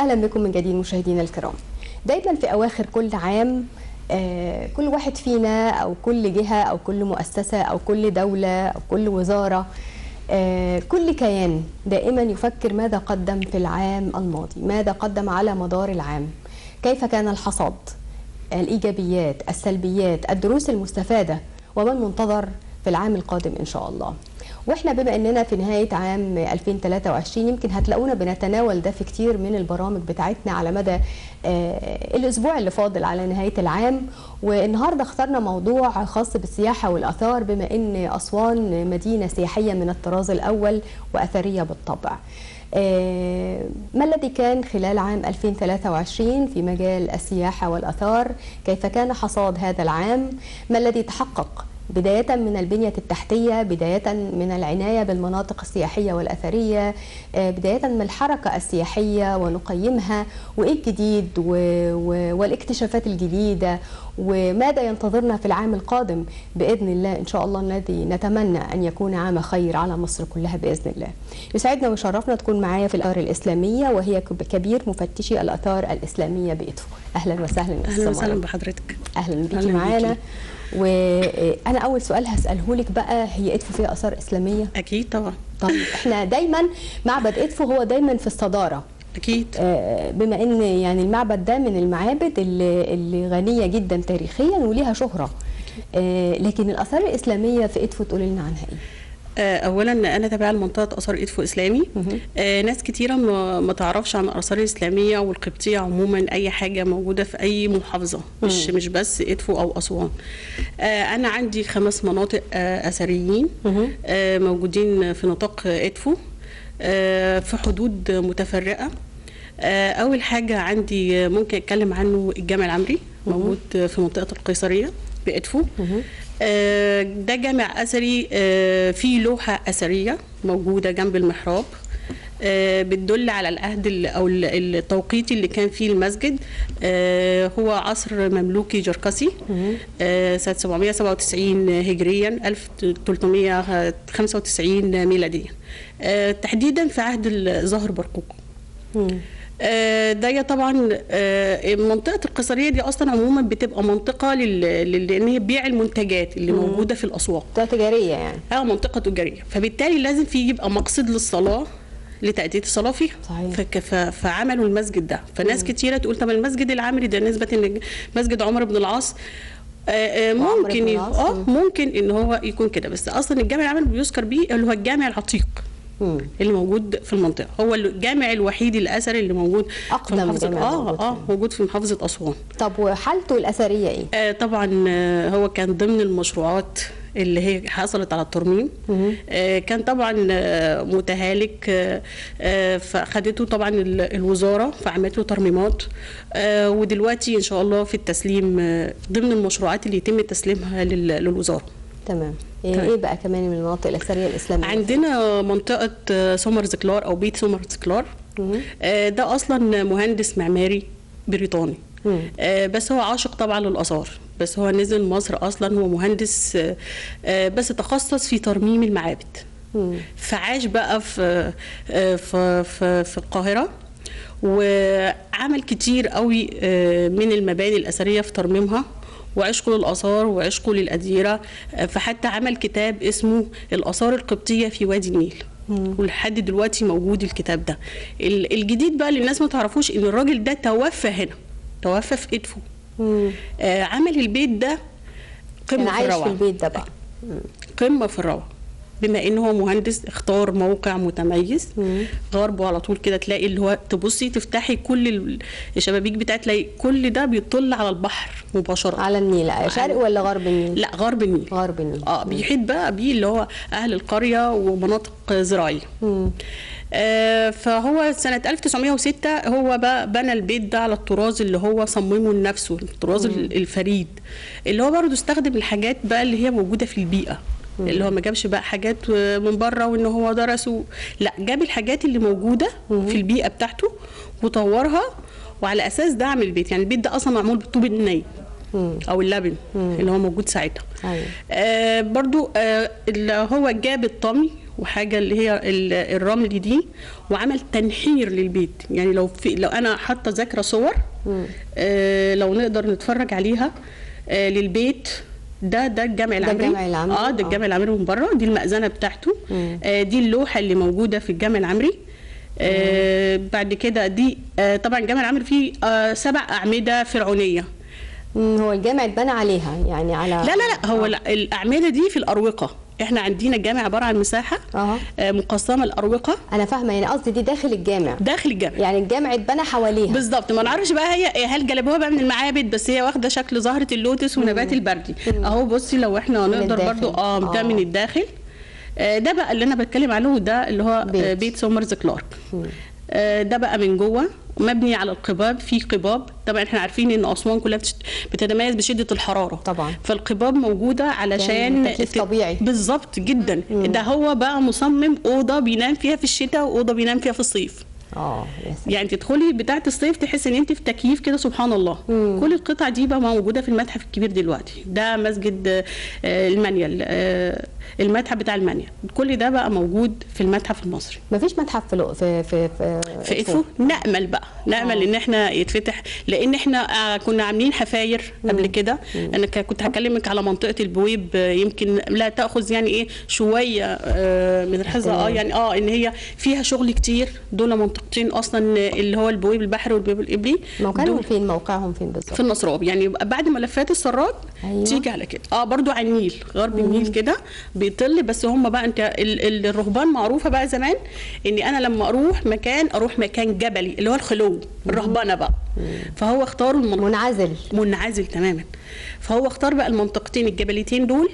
اهلا بكم من جديد مشاهدينا الكرام دايما في اواخر كل عام آه، كل واحد فينا او كل جهه او كل مؤسسه او كل دوله او كل وزاره آه، كل كيان دائما يفكر ماذا قدم في العام الماضي ماذا قدم على مدار العام كيف كان الحصاد الايجابيات السلبيات الدروس المستفاده وما المنتظر في العام القادم ان شاء الله واحنا بما اننا في نهايه عام 2023 يمكن هتلاقونا بنتناول ده في كتير من البرامج بتاعتنا على مدى آه، الاسبوع اللي فاضل على نهايه العام والنهارده اخترنا موضوع خاص بالسياحه والاثار بما ان اسوان مدينه سياحيه من الطراز الاول واثريه بالطبع. آه، ما الذي كان خلال عام 2023 في مجال السياحه والاثار؟ كيف كان حصاد هذا العام؟ ما الذي تحقق بداية من البنية التحتية بداية من العناية بالمناطق السياحية والأثرية آه، بداية من الحركة السياحية ونقيمها وإيه الجديد و... و... والاكتشافات الجديدة وماذا ينتظرنا في العام القادم بإذن الله إن شاء الله الذي نتمنى أن يكون عام خير على مصر كلها بإذن الله يسعدنا ويشرفنا تكون معايا في الآثار الإسلامية وهي كب- كبير مفتشي الآثار الإسلامية بإدفو أهلا وسهلا اهلا أستاذ وسهلا مرام. بحضرتك اهلا بيكي أهلاً معانا بيكي. وانا اول سؤال هساله لك بقى هي ادفو فيها اثار اسلاميه اكيد طبعا طيب احنا دايما معبد ادفو هو دايما في الصداره اكيد آه، بما ان يعني المعبد ده من المعابد اللي, اللي غنيه جدا تاريخيا وليها شهره آه، لكن الاثار الاسلاميه في ادفو تقولي لنا عنها ايه آه، اولا انا تابعه لمنطقه اثار ادفو اسلامي مهم. آه، ناس كتيره ما ما تعرفش عن الاثار الاسلاميه والقبطيه عموما اي حاجه موجوده في اي محافظه مش مش بس ادفو او اسوان آه، انا عندي خمس مناطق آه، اثريين مهم. آه، موجودين في نطاق ادفو آه، في حدود متفرقه آه، اول حاجه عندي ممكن اتكلم عنه الجامع العمري موجود في منطقه القيصريه بادفو مهم. آه، ده جامع اثري آه، فيه لوحه اثريه موجوده جنب المحراب آه، بتدل على العهد ال- او ال- التوقيت اللي كان فيه المسجد آه، هو عصر مملوكي جركسي آه، سنه 797 هجريا 1395 ميلاديا آه، تحديدا في عهد الظاهر برقوق مم. آه، ده طبعا آه، منطقه القيصريه دي اصلا عموما بتبقى منطقه لل- لل- لان هي بيع المنتجات اللي موجوده في الاسواق ده تجاريه يعني اه منطقه تجاريه فبالتالي لازم في يبقى مقصد للصلاه لتأدية الصلاة فيها صحيح. فك ف- فعملوا المسجد ده فناس كتيرة تقول طب المسجد العمري ده نسبة ان مسجد عمر بن العاص آه، آه، وعمرو ممكن بن ي- العاص. اه مم. ممكن ان هو يكون كده بس اصلا الجامع العمري بيذكر بيه اللي هو الجامع العتيق مم. اللي موجود في المنطقه هو الجامع الوحيد الاثري اللي موجود أقدم في محافظه جامع اه موجود اه فيه. موجود في محافظه اسوان طب وحالته الاثريه ايه آه طبعا آه هو كان ضمن المشروعات اللي هي حصلت على الترميم مهم. آه كان طبعا آه متهالك آه آه فاخدته طبعا ال- الوزاره فعملت له ترميمات آه ودلوقتي ان شاء الله في التسليم آه ضمن المشروعات اللي يتم تسليمها لل- للوزاره تمام ايه تمام. إيه بقى كمان من المناطق الاثريه الاسلاميه عندنا منطقه آه، سومر زكلار او بيت سومر زكلار مهم. آه، ده اصلا مهندس معماري بريطاني مم. آه، بس هو عاشق طبعا للاثار بس هو نزل مصر اصلا هو مهندس آه، آه، بس تخصص في ترميم المعابد مم. فعاش بقى في آه، في في, في القاهره وعمل كتير قوي آه، من المباني الاثريه في ترميمها وعشقه للاثار وعشقه للاديره آه، فحتى عمل كتاب اسمه الاثار القبطيه في وادي النيل ولحد دلوقتي موجود الكتاب ده ال- الجديد بقى اللي الناس ما تعرفوش ان الراجل ده توفى هنا توفى في ادفو مم. آه، عمل البيت ده كان قمه في عايش في الروعه البيت ده بقى قمه في الروعه بما ان هو مهندس اختار موقع متميز مم. غربه على طول كده تلاقي اللي هو تبصي تفتحي كل ال- الشبابيك بتاعت تلاقي كل ده بيطل على البحر مباشره على النيل شرق ولا غرب النيل لا غرب النيل غرب النيل اه بيحيط بقى بيه اللي هو اهل القريه ومناطق زراعيه مم. آه، فهو سنة 1906 هو بقى بنى البيت ده على الطراز اللي هو صممه لنفسه الطراز ال- الفريد اللي هو برضه استخدم الحاجات بقى اللي هي موجودة في البيئة اللي هو ما جابش بقى حاجات آه، من بره وان هو درس و... لا جاب الحاجات اللي موجودة في البيئة بتاعته وطورها وعلى اساس ده عمل البيت يعني البيت ده اصلا معمول بالطوب الني مم. او اللبن اللي هو موجود ساعتها أيوة. آه برضو آه اللي هو جاب الطمي وحاجه اللي هي ال- الرمل دي وعمل تنحير للبيت يعني لو في لو انا حاطه ذاكره صور آه لو نقدر نتفرج عليها آه للبيت ده ده الجامع ده العمري الجامع العمري، اه ده آه. الجامع العمري من بره دي المأذنه بتاعته آه دي اللوحه اللي موجوده في الجامع العمري آه بعد كده دي آه طبعا الجامع العمري فيه آه سبع اعمده فرعونيه مم، هو الجامع اتبنى عليها يعني على لا لا لا هو لا الاعمده دي في الاروقه احنا عندنا الجامع عباره عن مساحه أها. آه مقسمه الاروقه انا فاهمه يعني قصدي دي داخل الجامع داخل الجامع يعني الجامع اتبنى حواليها بالظبط ما نعرفش بقى هي هل جلبوها بقى من المعابد بس هي واخده شكل زهره اللوتس ونبات البردي اهو بصي لو احنا من نقدر الداخل. برضو اه ده آه. من الداخل آه ده بقى اللي انا بتكلم عليه ده اللي هو بيت. بيت, بيت سومرز كلارك آه ده بقى من جوه مبني على القباب في قباب طبعا احنا عارفين ان اسوان كلها بتشت- بتتميز بشده الحراره طبعا. فالقباب موجوده علشان يعني تكييف ت- طبيعي. بالظبط جدا ده هو بقى مصمم اوضه بينام فيها في الشتاء واوضه بينام فيها في الصيف اه يا سلام. يعني تدخلي بتاعه الصيف تحس ان انت في تكييف كده سبحان الله مم. كل القطع دي بقى موجوده في المتحف الكبير دلوقتي ده مسجد آه، المانيال آه، المتحف بتاع المانيال كل ده بقى موجود في المتحف المصري مفيش متحف في لو- في في في, في ادفو نامل بقى نامل ان احنا يتفتح لان احنا آه، كنا عاملين حفاير قبل كده انا ك- كنت هكلمك على منطقه البويب آه، يمكن لا تاخذ يعني ايه شويه آه، من الحظه اه اهتمام. يعني اه ان هي فيها شغل كتير دول منطقتين اصلا اللي هو البويب البحري والبويب الابلي موقعهم دول فين موقعهم فين بالظبط في النصراب يعني بعد ملفات السراج أيوة. أيوة. تيجي على كده اه برضو على النيل غرب النيل كده بيطل بس هم بقى انت ال- ال- الرهبان معروفه بقى زمان اني انا لما اروح مكان اروح مكان جبلي اللي هو الخلو الرهبنه بقى فهو اختاروا المنطقه منعزل منعزل تماما فهو اختار بقى المنطقتين الجبليتين دول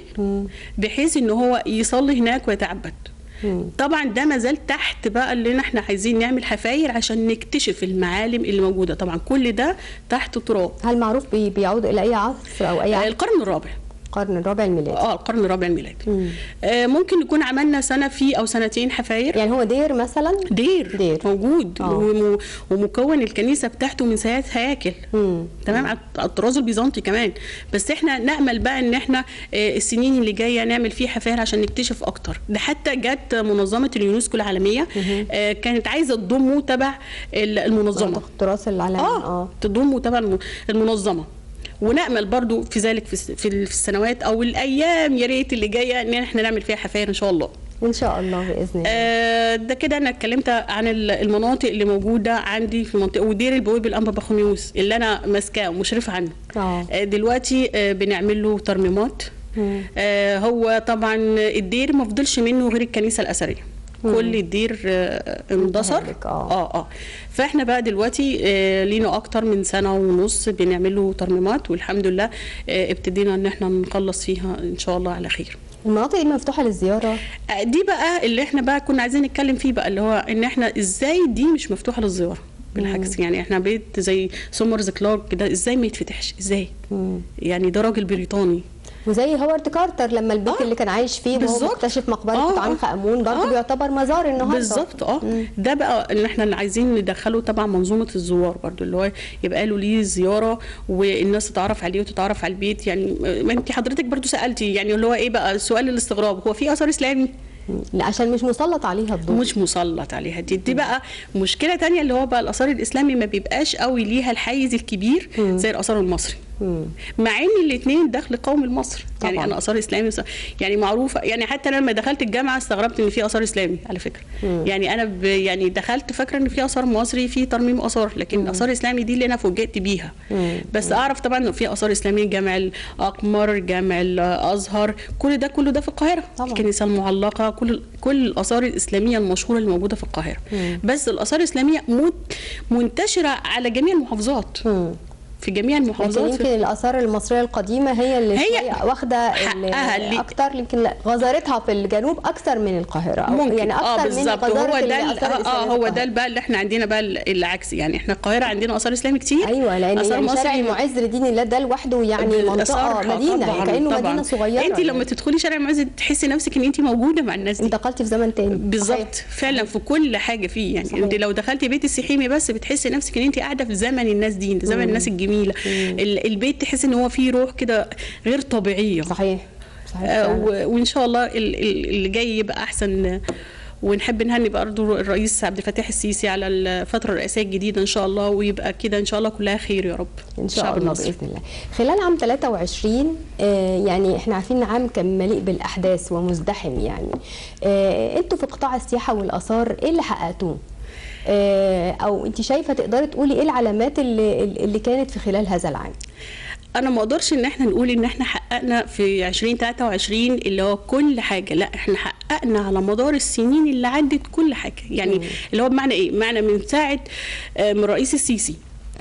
بحيث ان هو يصلي هناك ويتعبد طبعا ده ما زال تحت بقى اللي احنا عايزين نعمل حفاير عشان نكتشف المعالم اللي موجوده طبعا كل ده تحت تراب هل معروف بي بيعود الى اي عصر او اي آه، عصر القرن الرابع القرن الرابع الميلادي اه القرن الرابع الميلادي آه ممكن نكون عملنا سنه فيه او سنتين حفاير يعني هو دير مثلا دير, دير. موجود آه. وم- ومكون الكنيسه بتاعته من ثلاث هياكل مم. تمام على على الطراز البيزنطي كمان بس احنا نامل بقى ان احنا آه، السنين اللي جايه نعمل فيه حفاير عشان نكتشف اكتر ده حتى جت منظمه اليونسكو العالميه آه كانت عايزه تضمه تبع ال- المنظمه التراث العالمي اه, اه تضمه تبع الم- المنظمه ونامل برضو في ذلك في الس- في ال- في السنوات او الايام يا ريت اللي جايه ان احنا نعمل فيها حفاير ان شاء الله ان شاء الله باذن الله آه، ده كده انا اتكلمت عن ال- المناطق اللي موجوده عندي في منطقه ودير البويب الانبا بخوميوس اللي انا ماسكاه ومشرفه عنه اه آه، دلوقتي آه، بنعمل له ترميمات آه، هو طبعا الدير ما فضلش منه غير الكنيسه الاثريه كل الدير آه، اندثر متهالك، آه. اه اه فاحنا بقى دلوقتي آه، لينا اكتر من سنه ونص بنعمل له ترميمات والحمد لله آه، ابتدينا ان احنا نخلص فيها ان شاء الله على خير المناطق دي مفتوحه للزياره دي بقى اللي احنا بقى كنا عايزين نتكلم فيه بقى اللي هو ان احنا ازاي دي مش مفتوحه للزياره بالعكس يعني احنا بيت زي سومرز كلارك ده ازاي ما يتفتحش ازاي يعني ده راجل بريطاني وزي هوارد كارتر لما البيت آه. اللي كان عايش فيه وهو بالظبط. مكتشف مقبره آه، توت آه. عنخ امون برضه آه. بيعتبر مزار النهارده بالظبط اه ده بقى اللي احنا اللي عايزين ندخله تبع منظومه الزوار برضو اللي هو يبقى له ليه زياره والناس تتعرف عليه وتتعرف على البيت يعني ما انت حضرتك برضو سالتي يعني اللي هو ايه بقى سؤال الاستغراب هو في اثر اسلامي لا عشان مش مسلط عليها الضوء مش مسلط عليها دي دي بقى مشكله تانية اللي هو بقى الاثار الاسلامي ما بيبقاش قوي ليها الحيز الكبير زي الاثار المصري مم. مع ان الاثنين دخل قومي المصري يعني طبعاً. انا اثار اسلامي وس- يعني معروفه يعني حتى أنا لما دخلت الجامعه استغربت ان في اثار اسلامي على فكره يعني انا ب يعني دخلت فاكره ان في اثار مصري في ترميم اثار لكن اثار اسلامي دي اللي انا فوجئت بيها بس اعرف طبعا انه في اثار اسلامي جامع الاقمر جامع الازهر كل ده كله ده في القاهره طبعاً. الكنيسه المعلقه كل كل الاثار الاسلاميه المشهوره اللي موجوده في القاهره بس الاثار الاسلاميه مت- منتشره على جميع المحافظات مم. في جميع لكن المحافظات يمكن في الاثار المصريه القديمه هي اللي هي شوية واخده حقها ال- اللي- اكتر يمكن لا، غزارتها في الجنوب اكثر من القاهره أو ممكن يعني اه اكثر من بالظبط غزاره هو ده ال- الاثار اه الاسلاميه هو في ده القاهرة. بقى اللي احنا عندنا بقى ال- العكس يعني احنا القاهره عندنا اثار اسلامي كتير ايوه لان آثار يعني مصري شارع المعز لدين الله ده لوحده يعني منطقه بالأثار، مدينه طبعاً، كانه طبعاً. مدينه صغيره انت لما يعني. تدخلي شارع المعز تحسي نفسك ان انت موجوده مع الناس دي انتقلتي في زمن تاني بالظبط صحيح. فعلا في كل حاجه فيه يعني صحيح. انت لو دخلتي بيت السحيمي بس بتحسي نفسك ان انت قاعده في زمن الناس دي زمن الناس الجميله ال- البيت تحسي ان هو فيه روح كده غير طبيعيه صحيح صحيح آه، فعلا. و- وان شاء الله ال- ال- اللي جاي يبقى احسن ونحب نهني برضه الرئيس عبد الفتاح السيسي على الفتره الرئاسيه الجديده ان شاء الله ويبقى كده ان شاء الله كلها خير يا رب ان شاء الشعب الله المصري. باذن الله خلال عام 23 آه، يعني احنا عارفين إن عام كان مليء بالاحداث ومزدحم يعني آه، انتوا في قطاع السياحه والاثار ايه اللي حققتوه آه، او انت شايفه تقدري تقولي ايه العلامات اللي اللي كانت في خلال هذا العام انا ما اقدرش ان احنا نقول ان احنا حققنا في 2023 اللي هو كل حاجه لا احنا حققنا على مدار السنين اللي عدت كل حاجه يعني اللي هو بمعنى ايه بمعنى من ساعه آه، من الرئيس السيسي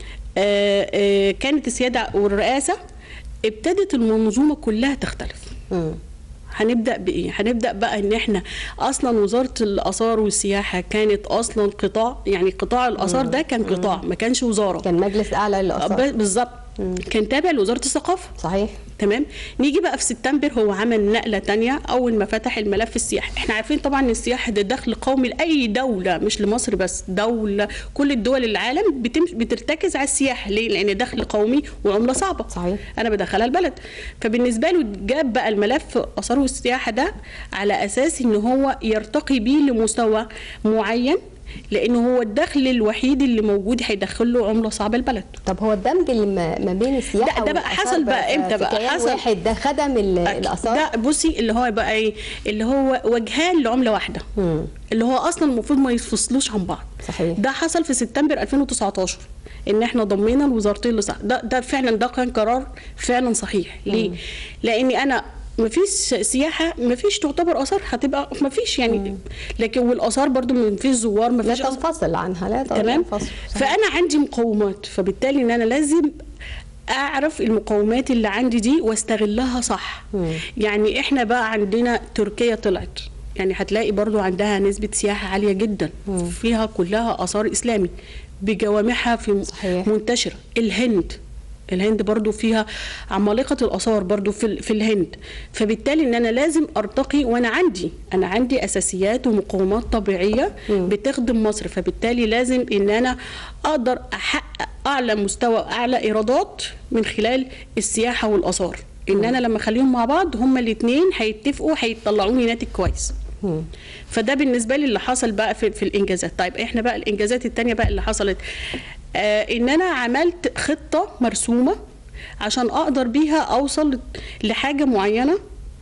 آه، آه، كانت السياده والرئاسه ابتدت المنظومه كلها تختلف مم. هنبدا بايه هنبدا بقى ان احنا اصلا وزاره الاثار والسياحه كانت اصلا قطاع يعني قطاع الاثار ده كان قطاع ما كانش وزاره كان مجلس اعلى للاثار ب- بالظبط كان تابع لوزاره الثقافه صحيح تمام نيجي بقى في سبتمبر هو عمل نقله تانية اول ما فتح الملف السياحي احنا عارفين طبعا ان السياحه ده دخل قومي لاي دوله مش لمصر بس دوله كل الدول العالم بتم بترتكز على السياحه ليه لان دخل قومي وعمله صعبه صحيح. انا بدخلها البلد فبالنسبه له جاب بقى الملف اثار والسياحه ده على اساس ان هو يرتقي بيه لمستوى معين لانه هو الدخل الوحيد اللي موجود هيدخل له عمله صعبه البلد طب هو الدمج اللي ما ما بين السياحه ده- ده بقى والآثار حصل بقى في إمتى بقى؟ كيان حصل- واحد ده خدم ال- الاثار ده بصي اللي هو بقى ايه اللي هو وجهان لعمله واحده مم. اللي هو اصلا المفروض ما يتفصلوش عن بعض صحيح. ده حصل في سبتمبر 2019 ان احنا ضمينا الوزارتين لصح ده ده فعلا ده كان قرار فعلا صحيح ليه لاني انا ما فيش سياحه ما فيش تعتبر اثار هتبقى ما فيش يعني لكن والاثار برضو ما فيش زوار ما لا فيش أثار. تنفصل عنها لا تمام تنفصل صحيح. فانا عندي مقومات فبالتالي ان انا لازم اعرف المقومات اللي عندي دي واستغلها صح مم. يعني احنا بقى عندنا تركيا طلعت يعني هتلاقي برضو عندها نسبة سياحة عالية جدا فيها كلها آثار إسلامي بجوامعها في صحيح. منتشرة الهند الهند برضو فيها عمالقة الآثار برضو في, ال- في الهند فبالتالي ان انا لازم ارتقي وانا عندي انا عندي اساسيات ومقومات طبيعية بتخدم مصر فبالتالي لازم ان انا اقدر احقق اعلى مستوى اعلى ايرادات من خلال السياحة والآثار ان انا لما اخليهم مع بعض هما الاثنين هيتفقوا هيطلعوني ناتج كويس مم. فده بالنسبه لي اللي حصل بقى في, في الانجازات طيب احنا بقى الانجازات التانية بقى اللي حصلت آه ان انا عملت خطه مرسومه عشان اقدر بيها اوصل لحاجه معينه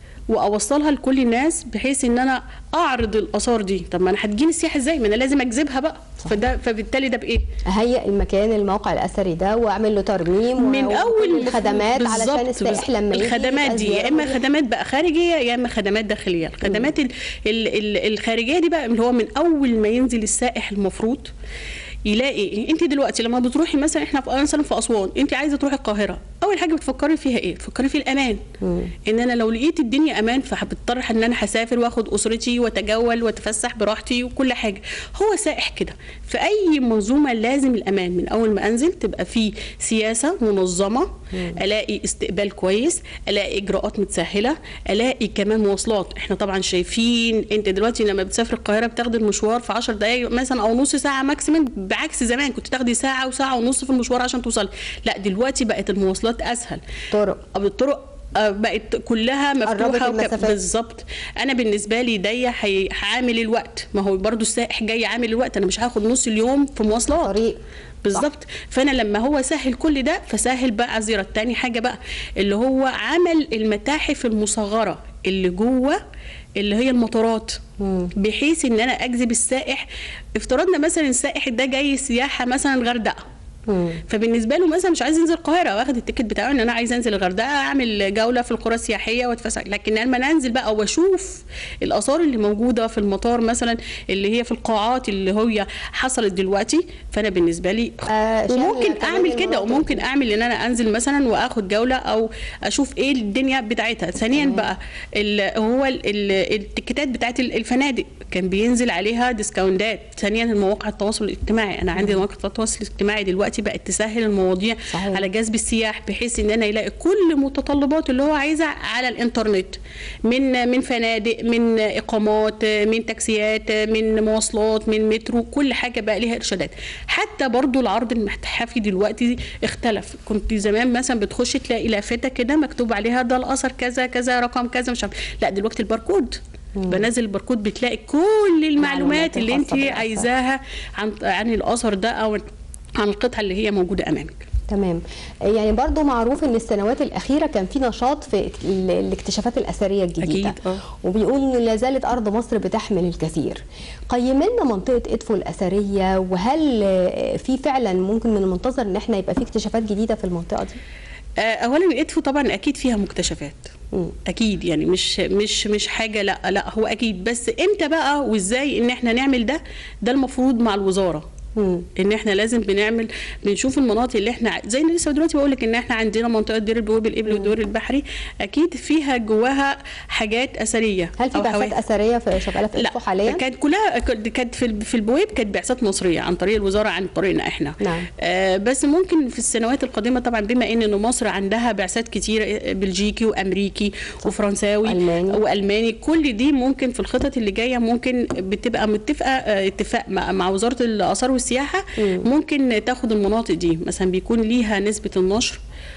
واوصلها لكل الناس بحيث ان انا اعرض الاثار دي طب ما انا هتجيني السياحه ازاي ما انا لازم اجذبها بقى فده فبالتالي ده بايه اهيئ المكان الموقع الاثري ده واعمل له ترميم من و- اول وكل الخدمات علشان بالظبط، السائح بالظبط. لما يجي الخدمات يبقى دي زيارة يا اما مريحة. خدمات بقى خارجيه يا اما خدمات داخليه الخدمات ال ال ال الخارجيه دي بقى اللي هو من اول ما ينزل السائح المفروض يلاقي انت دلوقتي لما بتروحي مثلا احنا في مثلا في اسوان انت عايزه تروحي القاهره اول حاجه بتفكري فيها ايه بتفكري في الامان ان انا لو لقيت الدنيا امان فهضطر ان انا هسافر واخد اسرتي واتجول واتفسح براحتي وكل حاجه هو سائح كده في اي منظومه لازم الامان من اول ما انزل تبقى في سياسه منظمه الاقي استقبال كويس الاقي اجراءات متسهله الاقي كمان مواصلات احنا طبعا شايفين انت دلوقتي لما بتسافر القاهره بتاخدي المشوار في 10 دقائق مثلا او نص ساعه ماكسيمم بعكس زمان كنت تاخدي ساعه وساعه ونص في المشوار عشان توصلي لا دلوقتي بقت المواصلات اسهل طرق أو الطرق آه، بقت كلها قربت مفتوحه وك- المسافات. بالظبط انا بالنسبه لي دي هي- هعامل الوقت ما هو برضو السائح جاي عامل الوقت انا مش هاخد نص اليوم في مواصلات طريق بالظبط فانا لما هو سهل كل ده فسهل بقى عزيرة تاني حاجه بقى اللي هو عمل المتاحف المصغره اللي جوه اللي هي المطارات بحيث ان انا اجذب السائح افترضنا مثلا السائح ده جاي سياحه مثلا الغردقه مم. فبالنسبه له مثلا مش عايز ينزل القاهره واخد التيكت بتاعه ان انا عايز انزل الغردقه اعمل جوله في القرى السياحيه واتفسح لكن لما أنا انزل بقى واشوف الاثار اللي موجوده في المطار مثلا اللي هي في القاعات اللي هي حصلت دلوقتي فانا بالنسبه لي آه، شاملة وممكن كمان اعمل كده المناطق وممكن اعمل ان انا انزل مثلا واخد جوله او اشوف ايه الدنيا بتاعتها ثانيا بقى ال- هو ال- ال- التيكيتات بتاعت الفنادق كان بينزل عليها ديسكاونتات ثانيا مواقع التواصل الاجتماعي انا عندي مواقع التواصل الاجتماعي دلوقتي بقت تسهل المواضيع صحيح. على جذب السياح بحيث ان انا يلاقي كل متطلباته اللي هو عايزها على الانترنت من من فنادق من اقامات من تاكسيات من مواصلات من مترو كل حاجه بقى ليها ارشادات حتى برضو العرض المتحفي دلوقتي اختلف كنت زمان مثلا بتخش تلاقي لافته كده مكتوب عليها ده الاثر كذا كذا رقم كذا مش عارف لا دلوقتي الباركود بنزل الباركود بتلاقي كل المعلومات اللي انت الخاصة بالأثر. عايزاها عن عن الاثر ده او عن القطعه اللي هي موجوده امامك تمام يعني برضو معروف ان السنوات الاخيره كان في نشاط في ال- الاكتشافات الاثريه الجديده أكيد، آه. وبيقولوا ان لا زالت ارض مصر بتحمل الكثير قيم لنا منطقه ادفو الاثريه وهل آه، في فعلا ممكن من المنتظر ان احنا يبقى في اكتشافات جديده في المنطقه دي آه، اولا ادفو طبعا اكيد فيها مكتشفات مم. اكيد يعني مش مش مش حاجه لا لا هو اكيد بس امتى بقى وازاي ان احنا نعمل ده ده المفروض مع الوزاره مم. ان احنا لازم بنعمل بنشوف المناطق اللي احنا ع- زي اللي لسه دلوقتي بقول لك ان احنا عندنا منطقه دير البواب الابل والدور البحري اكيد فيها جواها حاجات اثريه هل في أو بعثات حواجز. اثريه في شغاله في لا ادفو حاليا كانت كلها كانت في ال- في البويب كانت بعثات مصريه عن طريق الوزاره عن طريقنا احنا نعم. آه بس ممكن في السنوات القادمه طبعا بما ان إن مصر عندها بعثات كتير آه، بلجيكي وامريكي وفرنساوي ألماني. والماني كل دي ممكن في الخطط اللي جايه ممكن بتبقى متفقه آه، اتفاق مع, مع وزاره الاثار والسياحه ممكن تاخد المناطق دي مثلا بيكون ليها نسبه النشر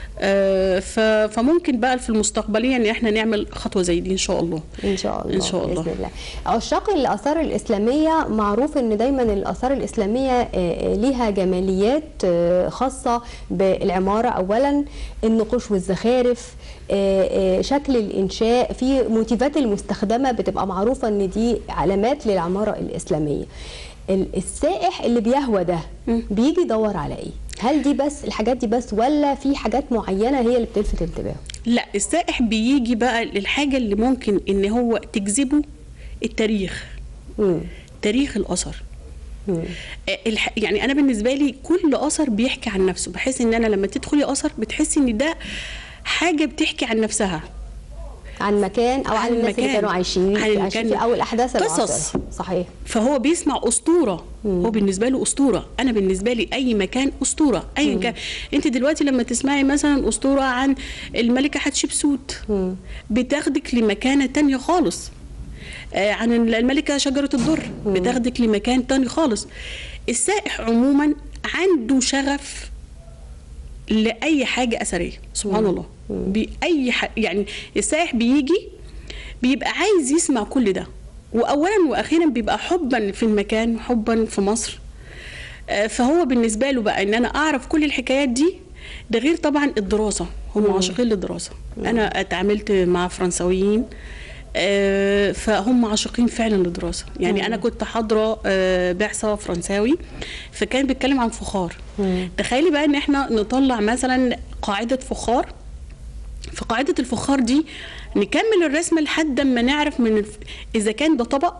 آه، ف- فممكن بقى في المستقبليه ان احنا نعمل خطوه زي دي ان شاء الله ان شاء الله إن شاء الله. باذن الله عشاق الاثار الاسلاميه معروف ان دايما الاثار الاسلاميه آه، آه، ليها جماليات آه، خاصه بالعماره اولا النقوش والزخارف آه، آه، شكل الانشاء في موتيفات المستخدمه بتبقى معروفه ان دي علامات للعماره الاسلاميه ال- السائح اللي بيهوى ده بيجي يدور على ايه هل دي بس الحاجات دي بس ولا في حاجات معينه هي اللي بتلفت انتباهه لا السائح بيجي بقى للحاجه اللي ممكن ان هو تجذبه التاريخ مم. تاريخ الاثر مم. آه، الح... يعني انا بالنسبه لي كل اثر بيحكي عن نفسه بحيث ان انا لما تدخلي اثر بتحسي ان ده حاجه بتحكي عن نفسها عن مكان او عن, عن الناس اللي المكان. كانوا عايشين عن عايشين المكان. في اول احداث قصص. العصر صحيح فهو بيسمع اسطوره هو بالنسبه له اسطوره انا بالنسبه لي اي مكان اسطوره ايا كان انت دلوقتي لما تسمعي مثلا اسطوره عن الملكه حتشبسوت بتاخدك لمكانه تانية خالص آه، عن الملكه شجره الدر بتاخدك لمكان تاني خالص السائح عموما عنده شغف لاي حاجه اثريه سبحان الله باي ح... يعني السائح بيجي بيبقى عايز يسمع كل ده واولا واخيرا بيبقى حبا في المكان حبا في مصر آه، فهو بالنسبه له بقى ان انا اعرف كل الحكايات دي ده غير طبعا الدراسه هم عاشقين للدراسه انا اتعاملت مع فرنساويين آه، فهم عاشقين فعلا للدراسه يعني انا كنت حاضره آه، بعثه فرنساوي فكان بيتكلم عن فخار تخيلي بقى ان احنا نطلع مثلا قاعده فخار في قاعدة الفخار دي نكمل الرسم لحد ما نعرف من الف... إذا كان ده طبق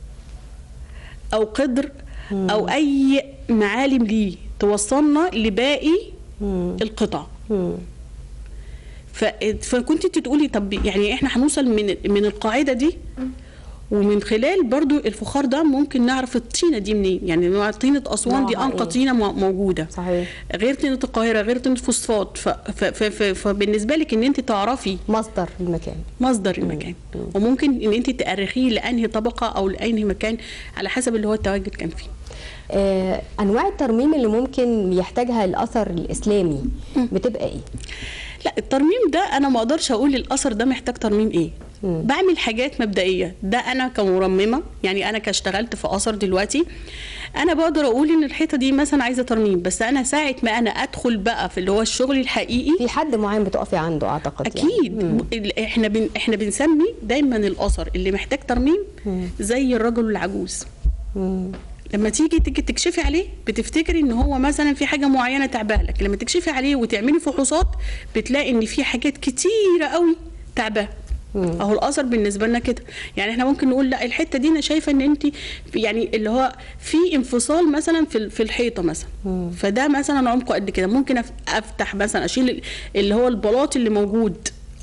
أو قدر أو أي معالم ليه توصلنا لباقي القطع مم. ف... فكنت انت تقولي طب يعني احنا هنوصل من من القاعده دي ومن خلال برضو الفخار ده ممكن نعرف الطينه دي منين يعني نوع طينه اسوان دي نوعها انقى إيه؟ طينه مو- موجوده صحيح غير طينه القاهره غير طينه فوسفات ف... ف... ف... ف... فبالنسبه لك ان انت تعرفي مصدر المكان مصدر المكان وممكن ان انت تأرخيه لانهي طبقه او لانهي مكان على حسب اللي هو التواجد كان فيه آه انواع الترميم اللي ممكن يحتاجها الاثر الاسلامي بتبقى ايه لا الترميم ده انا ما اقدرش اقول الاثر ده محتاج ترميم ايه بعمل حاجات مبدئيه ده انا كمرممه يعني انا كاشتغلت في اثر دلوقتي انا بقدر اقول ان الحيطه دي مثلا عايزه ترميم بس انا ساعه ما انا ادخل بقى في اللي هو الشغل الحقيقي في حد معين بتقفي عنده اعتقد اكيد ال- احنا بن احنا بنسمي دايما الاثر اللي محتاج ترميم زي الرجل العجوز مم. لما تيجي تيجي تكشفي عليه بتفتكري ان هو مثلا في حاجه معينه تعباه لك لما تكشفي عليه وتعملي فحوصات بتلاقي ان في حاجات كتيره قوي تعباه اهو الاثر بالنسبه لنا كده يعني احنا ممكن نقول لا الحته دي انا شايفه ان انت يعني اللي هو في انفصال مثلا في ال- في الحيطه مثلا فده مثلا عمقه قد كده ممكن أف- افتح مثلا اشيل ال- اللي هو البلاط اللي موجود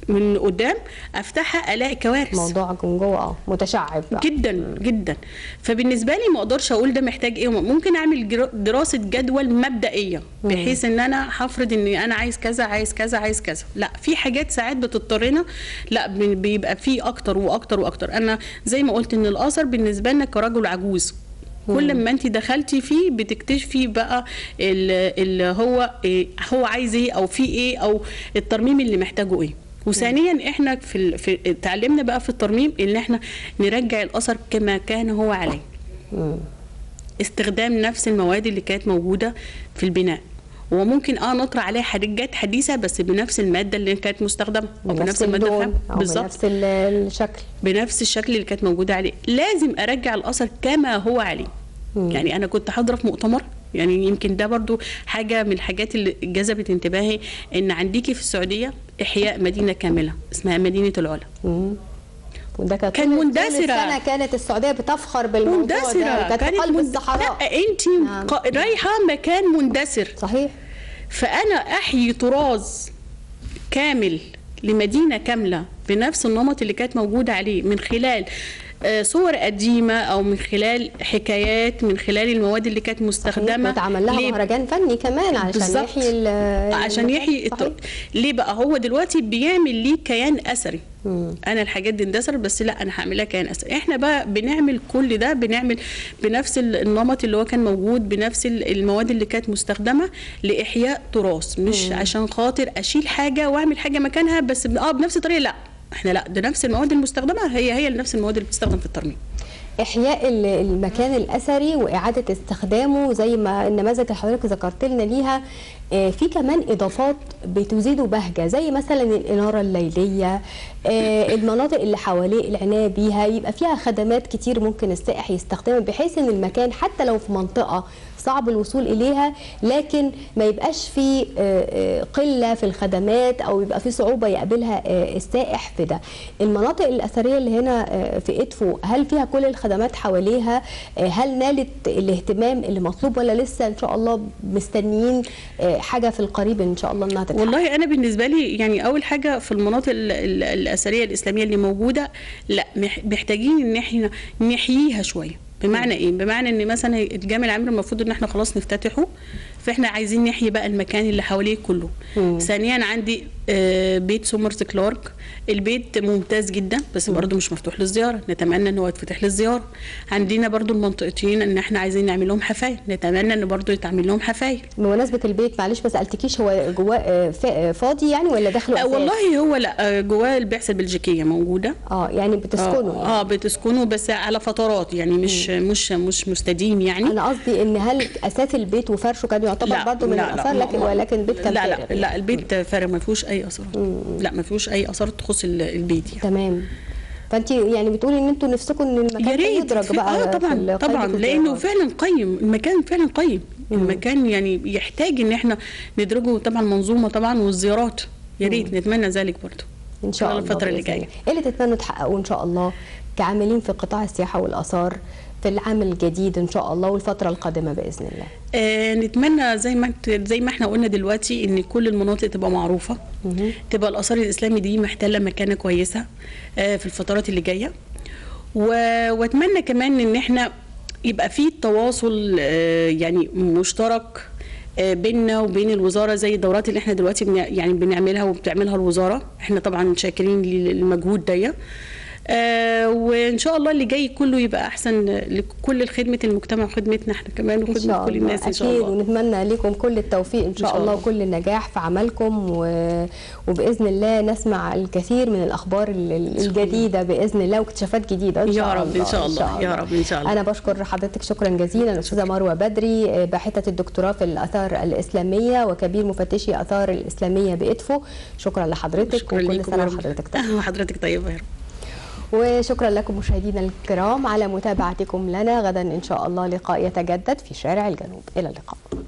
من قدام افتحها الاقي كوارث موضوع من جوه اه متشعب بقى. جدا جدا فبالنسبه لي ما اقدرش اقول ده محتاج ايه ممكن اعمل جر- دراسه جدول مبدئيه بحيث ان انا هفرض ان انا عايز كذا عايز كذا عايز كذا لا في حاجات ساعات بتضطرنا لا بي- بيبقى في اكتر واكتر واكتر انا زي ما قلت ان الاثر بالنسبه لنا كرجل عجوز كل ما انت دخلتي فيه بتكتشفي بقى اللي هو إيه هو عايز ايه او في ايه او الترميم اللي محتاجه ايه وثانيا احنا في, ال... في اتعلمنا بقى في الترميم ان احنا نرجع الاثر كما كان هو عليه استخدام نفس المواد اللي كانت موجوده في البناء وممكن اه نطرح عليها حاجات حديثه بس بنفس الماده اللي كانت مستخدمه او بنفس بنفس الماده اللون الخام او بنفس ال- الشكل بنفس الشكل اللي كانت موجوده عليه لازم ارجع الاثر كما هو عليه يعني انا كنت حاضره في مؤتمر يعني يمكن ده برضو حاجه من الحاجات اللي جذبت انتباهي ان عنديكي في السعوديه احياء مدينه كامله اسمها مدينه العلا مم. وده كانت كان طول- طول مندثرة. السنه كانت السعوديه بتفخر بالموضوع ده مندثره كانت في قلب مند- الصحراء لا انت نعم. ق- رايحه مكان مندثر صحيح فانا احيي طراز كامل لمدينه كامله بنفس النمط اللي كانت موجوده عليه من خلال آه، صور قديمه او من خلال حكايات من خلال المواد اللي كانت مستخدمه اتعمل لها ليه؟ مهرجان فني كمان علشان بالظبط. يحيي ال- عشان المكان. يحيي صحيح. الط- ليه بقى هو دلوقتي بيعمل ليه كيان اثري انا الحاجات دي اندثرت بس لا انا هعملها كيان اثري احنا بقى بنعمل كل ده بنعمل بنفس ال- النمط اللي هو كان موجود بنفس ال- المواد اللي كانت مستخدمه لاحياء تراث مش عشان خاطر اشيل حاجه واعمل حاجه مكانها بس ب- اه بنفس الطريقه لا احنا لا ده نفس المواد المستخدمه هي هي نفس المواد اللي بتستخدم في الترميم احياء ال- المكان الاثري واعاده استخدامه زي ما النماذج اللي حضرتك ذكرت لنا ليها آه، في كمان اضافات بتزيد بهجه زي مثلا الاناره الليليه آه، المناطق اللي حواليه العنايه بيها يبقى فيها خدمات كتير ممكن السائح يستخدمها بحيث ان المكان حتى لو في منطقه صعب الوصول اليها لكن ما يبقاش في آه، آه، قله في الخدمات او يبقى في صعوبه يقابلها آه، السائح في ده المناطق الاثريه اللي هنا آه، في ادفو هل فيها كل الخدمات حواليها آه، هل نالت الاهتمام اللي مطلوب ولا لسه ان شاء الله مستنيين آه، حاجه في القريب ان شاء الله انها تتحقق والله انا بالنسبه لي يعني اول حاجه في المناطق ال- ال- الاثريه الاسلاميه اللي موجوده لا مح- محتاجين ان احنا نحييها شويه بمعنى ايه بمعنى ان مثلا الجامع العامر المفروض ان احنا خلاص نفتتحه فاحنا عايزين نحيي بقى المكان اللي حواليه كله مم. ثانيا عندي آه، بيت سومرز كلارك البيت ممتاز جدا بس برضه مش مفتوح للزياره نتمنى ان هو يتفتح للزياره عندنا برضه المنطقتين ان احنا عايزين نعمل لهم حفاير نتمنى ان برضه يتعمل لهم حفاير بمناسبه البيت معلش ما سالتكيش هو جواه آه، فا- آه، فاضي يعني ولا داخله آه، أساس؟ والله هو لا آه، جواه البعثه البلجيكيه موجوده اه يعني بتسكنوا يعني. اه آه، بتسكنوا بس على فترات يعني مش مش مش مستديم يعني انا قصدي ان هل اساس البيت وفرشه كان يعتبر برضه من الاثار ما- لكن ما- ولكن البيت كان لا لا فارغ لا البيت فارغ ما فيهوش اي اثار لا ما فيهوش اي اثار تخص ال- البيت يعني تمام فانت يعني بتقولي ان انتوا نفسكم ان المكان يا ده ريت يدرج في- بقى اه في طبعا ال- طبعا قائمة لانه الزيارات. فعلا قيم المكان فعلا قيم المكان يعني يحتاج ان احنا ندرجه طبعا منظومه طبعا والزيارات يا ريت نتمنى ذلك برضه ان شاء خلال الله الفتره اللي بإذن جايه الله. ايه اللي تتمنوا تحققوه ان شاء الله كعاملين في قطاع السياحه والاثار في العام الجديد ان شاء الله والفتره القادمه باذن الله آه نتمنى زي ما انت- زي ما احنا قلنا دلوقتي ان كل المناطق تبقى معروفه تبقى الاثار الاسلامي دي محتله مكانه كويسه آه في الفترات اللي جايه و- واتمنى كمان ان احنا يبقى في تواصل آه يعني مشترك آه، بيننا وبين الوزاره زي الدورات اللي احنا دلوقتي بنع- يعني بنعملها وبتعملها الوزاره احنا طبعا شاكرين للمجهود ده آه وان شاء الله اللي جاي كله يبقى احسن لكل خدمه المجتمع وخدمتنا احنا كمان ان وخدمه شاء كل الله الناس ان شاء اكيد الله ونتمنى لكم كل التوفيق ان شاء, شاء الله الله. وكل النجاح في عملكم و... وباذن الله نسمع الكثير من الاخبار ال- ال- الجديده باذن الله واكتشافات جديده ان يا شاء رب الله إن شاء الله، يا رب إن شاء الله. انا بشكر حضرتك شكرا جزيلا الاستاذه مروه بدري باحثه الدكتوراه في الاثار الاسلاميه وكبير مفتشي اثار الاسلاميه بادفو شكرا لحضرتك شكرا وكل لكم سنه يا رب. وحضرتك طيب وحضرتك طيبه يا رب وشكرا لكم مشاهدينا الكرام على متابعتكم لنا غدا ان شاء الله لقاء يتجدد في شارع الجنوب الى اللقاء